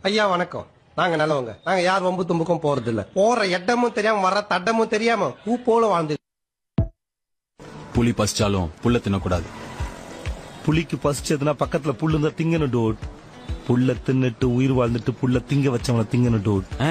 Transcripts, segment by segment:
ஐயா வணக்கம் நாங்க நல்லவங்க நாங்க யார் வம்பு தும்புக்கும் போறது இல்ல போற இடமும் தெரியாம வர தடமும் தெரியாம பூ போல வாழ்ந்து புலி பசிச்சாலும் புல்ல தின்னக்கூடாது புலிக்கு பசிச்சதுன்னா பக்கத்துல புல்லு இருந்தா திங்கணும் டோட் புல்ல தின்னுட்டு உயிர் வாழ்ந்துட்டு புல்ல திங்க வச்சவன திங்கணும் டோட் ஆ?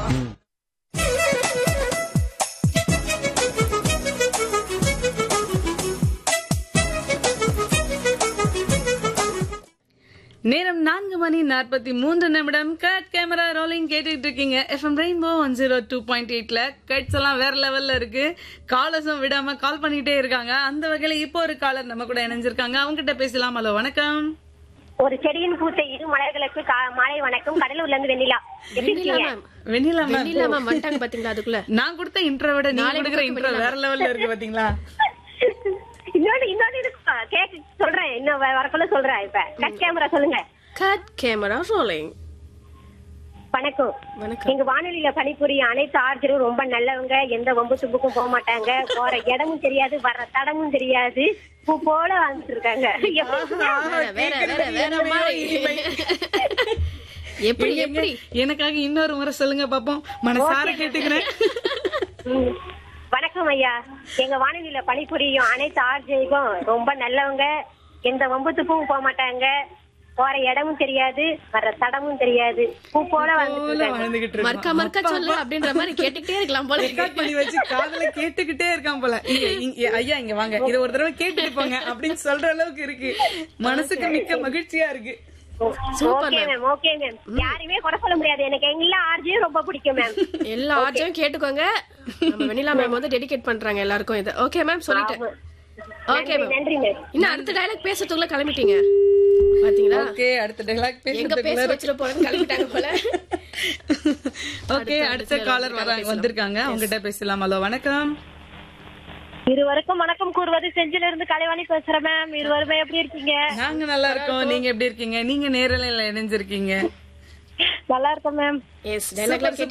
நேரம் நான்கு மணி நாற்பத்தி மூன்று நிமிடம் கட் கேமரா ரோலிங் கேட்டுட்டு இருக்கீங்க FM rainbow one zero two point எயிட்ல கட்ஸ் எல்லாம் வேற லெவல்ல இருக்கு காலர்ஸும் விடாம கால் பண்ணிட்டே இருக்காங்க அந்த வகையில இப்போ ஒரு காலர் நம்ம கூட இணைஞ்சிருக்காங்க அவங்க கிட்ட பேசலாம் ஹலோ வணக்கம் ஒரு செடியின் பூத்த இரு மலர்களுக்கு கா- மாலை வணக்கம் கடலூர்ல இருந்து வெண்ணிலா எப்படி வெண்ணிலா இருக்கீங்க ma'am Vennila ma'am Vennila ma'am வந்துட்டாங்க பாத்தீங்களா அதுக்குள்ள நான் கொடுத்த இன்ட்ரோ விட நீங்க நாளைக்கு கொடுக்குற கொடுக்க இன்ட்ரோ வெண்ணிலா வேற லெவல்ல இருக்கு பாத்தீங்களா இன்னொன்னு இன்னொன்னு இருக்கு கேக்கு சொல்றேன் இன்னும் வ- வரக்குள்ள சொல்றேன் இப்ப கட் கேமரா சொல்லுங்க கட் கேமரா ரோலிங் வணக்கம் வணக்கம் எங்க வானொலியில பணிபுரியும் அனைத்து ஆர்ஜரும் ரொம்ப நல்லவங்க எந்த வம்பு தும்புக்கும் போக மாட்டாங்க போற இடமும் தெரியாது வர்ற தடமும் தெரியாது பூ போல வாழ்ந்துட்டு இருக்காங்க வேற வேற வேற வேற மாதிரி எப்படி எப்படி எனக்காக இன்னொரு முறை சொல்லுங்க பாப்போம் மனசார கேட்டுக்கிறேன் ம். வணக்கம் ஐயா எங்க வானொலியில பணிபுரியும் அனைத்து ஆர்ஜைக்கும் ரொம்ப நல்லவங்க எந்த வம்புத்துக்கும் போக மாட்டாங்க போற இடமும் தெரியாது வர்ற தடமும் தெரியாது பூ போல வாழ்ந்துட்டு போல இருக்காங்க வாழ்ந்துகிட்டு மறுக்கா மறுக்கா சொல்லு அப்படின்ற மாதிரி கேட்டுக்கிட்டே இருக்கலாம் போல ரெக்கார்ட் பண்ணி வச்சு காதுல கேட்டுக்கிட்டே இருக்கான் போல இங்க, இங்க, ஐயா இங்க வாங்க இத ஒரு தடவை கேட்டுட்டு போங்க அப்படின்னு சொல்ற அளவுக்கு இருக்கு மனசுக்கு மிக்க மகிழ்ச்சியா இருக்கு super okay ma'am okay ma'am யாரையுமே குறை சொல்ல முடியாது எனக்கு எல்லா ஆர்ஜியும் ரொம்ப பிடிக்கும் மேம் எல்லா ஆர்ஜையும் கேட்டுக்கோங்க நம்ம வெண்ணிலா மேம் வந்து டெடிகேட் பண்றாங்க எல்லாருக்கும் இது ஓகே மேம் சொல்லிட்டேன் ஓகே மேம் நன்றி மேம் இன்னும் அடுத்த டயலாக் பேசுறதுக்குள்ள கிளம்பிட்டீங்க பாத்தீங்களா ஓகே அடுத்த டைலாக் எங்க பேச பேசுறதுக்குள்ள வச்சுட்டு போறேன்னு கிளம்பிட்டாங்க போல ஓகே அடுத்த காலர் வராங்க வந்திருக்காங்க அவங்ககிட்ட பேசலாம் ஹலோ வணக்கம் இருவருக்கும் வணக்கம் கூறுவது செஞ்சில இருந்து கலைவாணி பேசுறேன் மேம் இருவருமே எப்படி இருக்கீங்க நாங்க நல்லா இருக்கோம் நீங்க எப்படி இருக்கீங்க நீங்க நேரலையில இணைஞ்சிருக்கீங்க நல்லா இருக்கோம் மேம் எஸ் டைலாக்லாம்